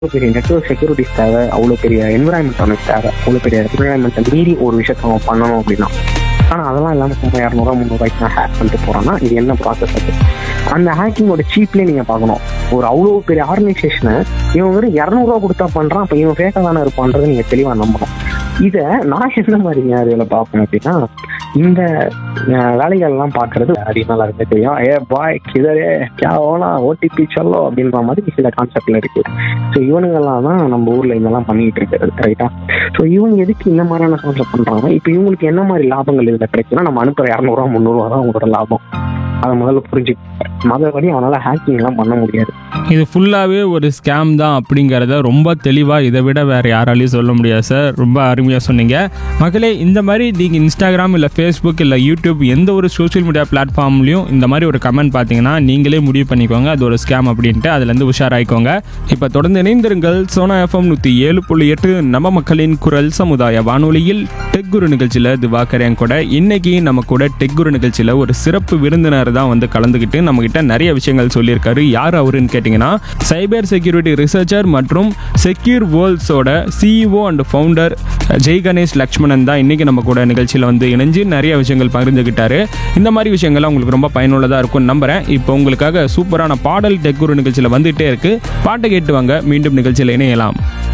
பெரிய network securities தேவை அவ்வளோ பெரிய என்விரான்மெண்ட் அவனுக்கு தேவை அவ்வளோ பெரிய என்விரான்மெண்ட்டை மீறி ஒரு விஷயத்த அவன் பண்ணணும் அப்படின்னா ஆனால் அதெல்லாம் இல்லாமல் சும்மா இரநூறுவா முந்நூறுவாய்க்கு நான் ஹேக் பண்ணிட்டு போறேன்னா இது என்ன ப்ராசஸ் அது அந்த ஹேக்கிங்கோட சீப்லேயே நீங்கள் பார்க்கணும் ஒரு அவ்வளோ பெரிய ஆர்கனைசேஷனை இவன் வெறும் இரநூறுவா கொடுத்தா பண்ணுறான் அப்போ இவன் ஃபேக்காக தானே இருப்பான்றது நீங்கள் தெளிவாக நம்பணும் இதை நான் என்ன மாதிரிங்க அதில் பார்ப்பேன் அப்படின்னா இந்த அஹ், வேலைகள்லாம் பார்க்கறது அதிகமாக எல்லாருமே தெரியும் ஏ பாய் கிதரே கே ஓனா ஓடிபி சொல்லோ அப்படின்ற மாதிரி சில கான்செப்ட்ல இருக்கு ஸோ இவனுங்கெல்லாம் தான் நம்ம ஊர்ல இதெல்லாம் பண்ணிட்டு இருக்கிறது ரைட்டா ஸோ இவங்க எதுக்கு இந்த மாதிரியான கான்செப்ட் பண்றாங்க இப்போ இவங்களுக்கு என்ன மாதிரி லாபங்கள் இதுல கிடைக்குன்னா நம்ம அனுப்புற இரநூறுவா முந்நூறுவா தான் அவங்களோட லாபம் அதை முதல்ல புரிஞ்சு மற்றபடி அவனால ஹேக்கிங் எல்லாம் பண்ண முடியாது இது ஃபுல்லாகவே ஒரு ஸ்கேம் தான் அப்படிங்கிறத ரொம்ப தெளிவாக இதை விட வேறு யாராலையும் சொல்ல முடியாது சார் ரொம்ப அருமையாக சொன்னீங்க மக்களே இந்த மாதிரி நீங்கள் இன்ஸ்டாகிராம் இல்லை ஃபேஸ்புக் இல்லை யூடியூப் எந்த ஒரு சோஷியல் மீடியா பிளாட்ஃபார்ம்லையும் இந்த மாதிரி ஒரு கமெண்ட் பார்த்தீங்கன்னா நீங்களே முடிவு பண்ணிக்கோங்க அது ஒரு ஸ்கேம் அப்படின்ட்டு அதுலேருந்து உஷாராயிக்கோங்க இப்போ தொடர்ந்து இணைந்திருங்கள் சோனா எஃப்எம் நூற்றி ஏழு புள்ளி எட்டு நம்ம மக்களின் குரல் சமுதாய வானொலியில் டெக் குரு நிகழ்ச்சியில் திவாகரன் கூட இன்னைக்கு நம்ம கூட டெக் குரு நிகழ்ச்சியில் ஒரு சிறப்பு விருந்தினர் தான் வந்து கலந்துக்கிட்டு நம்மக்கிட்ட நிறைய விஷயங்கள் சொல்லியிருக்காரு யார் அவருன்னு கேட்டிங்கன்னா சைபர் செக்யூரிட்டி ரிசர்ச்சர் மற்றும் செக்யூர் வேர்ல்ட்ஸோட CEO and founder Jai Ganesh Lakshmanan தான் இன்னைக்கு நம்ம கூட நிகழ்ச்சியில் வந்து இணைஞ்சு நிறைய விஷயங்கள் பகிர்ந்துக்கிட்டாரு இந்த மாதிரி விஷயங்கள்லாம் உங்களுக்கு ரொம்ப பயனுள்ளதாக இருக்கும்னு நம்புறேன் இப்போ உங்களுக்காக சூப்பரான பாடல் டெக் குரு நிகழ்ச்சியில் வந்துகிட்டே இருக்கு பாட்டை கேட்டு வாங்க மீண்டும் நிகழ்ச்சியில் இணையலாம்